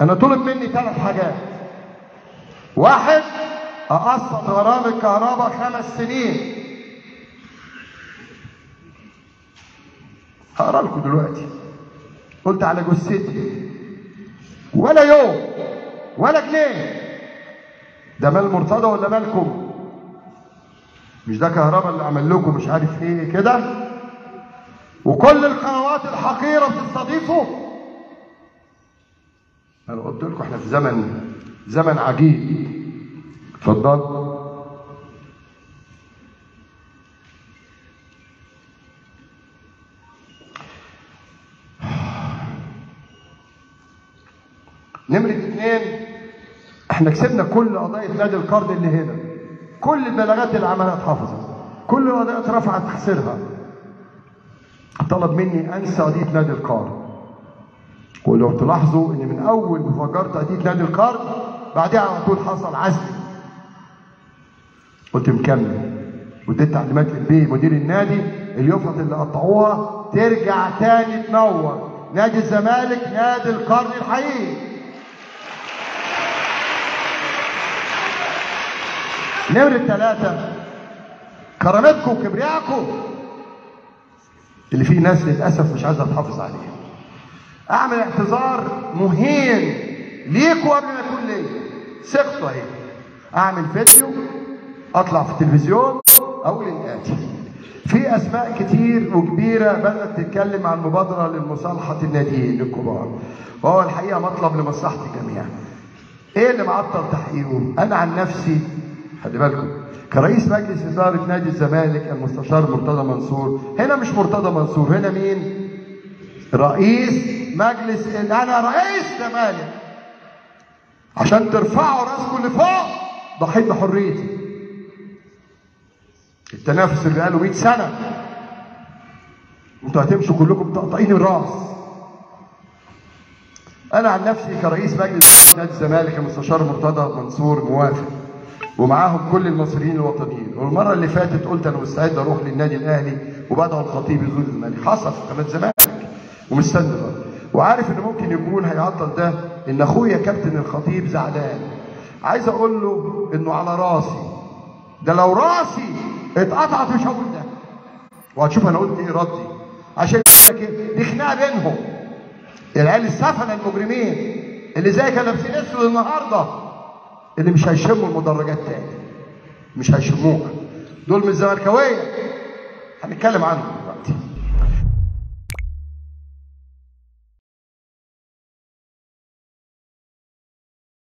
انا طلب مني ثلاث حاجات واحد اقسط غرام الكهرباء خمس سنين هقرا لكم دلوقتي قلت على جثتي ولا يوم ولا جنيه ده مال مرتضى ولا مالكم مش ده كهرباء اللي عمل لكم مش عارف ايه كده وكل القنوات الحقيره بتستضيفه انا قلت لكم احنا في زمن زمن عجيب اتفضل نمرة اثنين احنا كسبنا كل قضايا نادي القرض اللي هنا كل البلاغات اللي عملها اتحفظت كل القضايا اترفعت تحصيلها طلب مني انسى قضيه نادي القرض ولو تلاحظوا ان من اول ما فجرت قضيه نادي القرض بعدها على طول حصل عزل قلت مكمل واديت تعليمات للبي مدير النادي اليفط اللي قطعوها ترجع تاني تنور نادي الزمالك نادي القرن الحقيقي نمرة ثلاثة كرامتكم وكبريائكم اللي فيه ناس للأسف مش عايزة تحافظ عليه أعمل اعتذار مهين ليكوا قبل ما يكون ليا ثقته أهي أعمل فيديو أطلع في التلفزيون أقول الآتي في أسماء كتير وكبيرة بدأت تتكلم عن مبادرة لمصالحة الناديين الكبار وهو الحقيقة مطلب لمصلحة الجميع إيه اللي معطل تحقيقه؟ أنا عن نفسي خلي بالكم كرئيس مجلس إدارة نادي الزمالك المستشار مرتضى منصور هنا مش مرتضى منصور هنا مين؟ رئيس مجلس أنا رئيس زمالك عشان ترفعوا راسكم لفوق ضحيت بحريتي التنافس اللي بقاله 100 سنة انتوا هتمشوا كلكم تقطعين الراس انا عن نفسي كرئيس مجلس نادي الزمالك المستشار مرتضى منصور موافق ومعاهم كل المصريين الوطنيين والمره اللي فاتت قلت انا مستعد اروح للنادي الاهلي وبدعو الخطيب يزور الزمالك حصل في قناه الزمالك ومستني بقى وعارف ان ممكن يكون هيعطل ده ان اخويا كابتن الخطيب زعلان عايز اقول له انه على راسي ده لو راسي اتقطعت مش هقول ده وهتشوف انا قلت ايه ردي عشان يقول لك ايه دي خناقه بينهم العيال السفنه المجرمين اللي زي كانوا لابسين اسود النهارده اللي مش هيشموا المدرجات تاني مش هيشموها دول من الزملكاويه هنتكلم عنهم